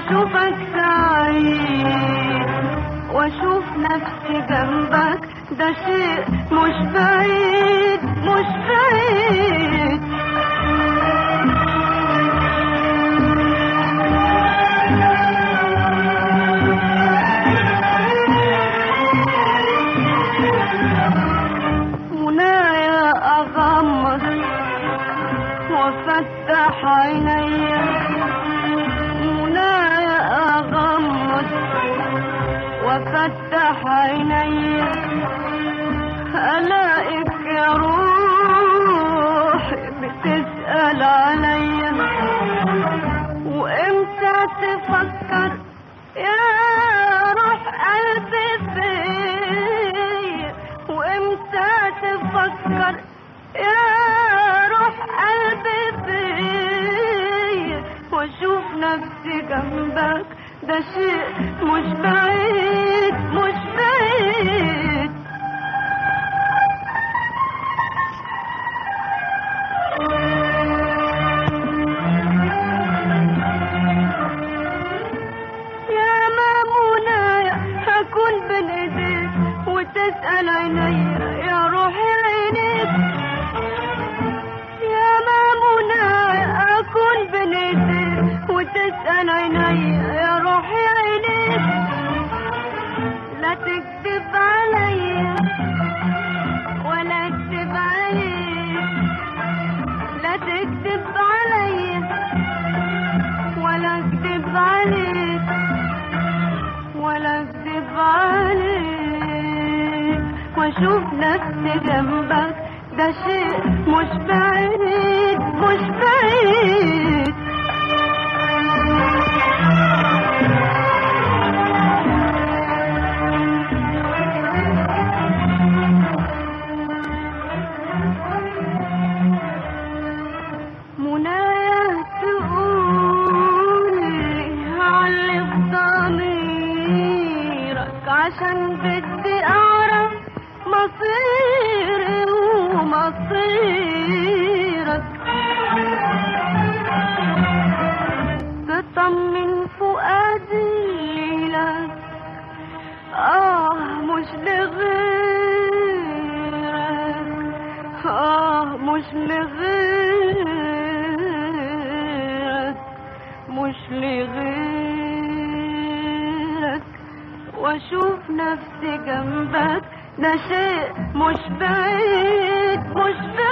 واشوفك سعيد واشوف نفسي جنبك ده شيء مش بعيد مش بعيد منايا اغمض وافتح عيني منايا اغمض وافتح عيني الاقيك يا روح بتسأل عليا وامتى تفكر يا روح قلبي فيا وامتى تفكر يا روح قلبي فيا واشوف نفسي جنبك ده شيء مش بعيد مش بعيد يا مامونة هكون بين ايديك وتسأل عيني يا روحي عينيك يا مامونة هكون بين ايديك وتسأل عيني يا روحي عينيك لا تكذب عليا ولا اكذب عليك لا تكذب عليا ولا اكذب عليك ولا اكذب عليك واشوف نفسي جنبك ده شيء مش بعيد مش بعيد منايا تقولي علي في ضميرك عشان بدي اعرف مصيري ومصيرك تطمن فؤادي لك اه مش لغيرك اه مش لغيرك مش لغيرك واشوف نفسي جنبك ده شيء مش بعيد مش بعيد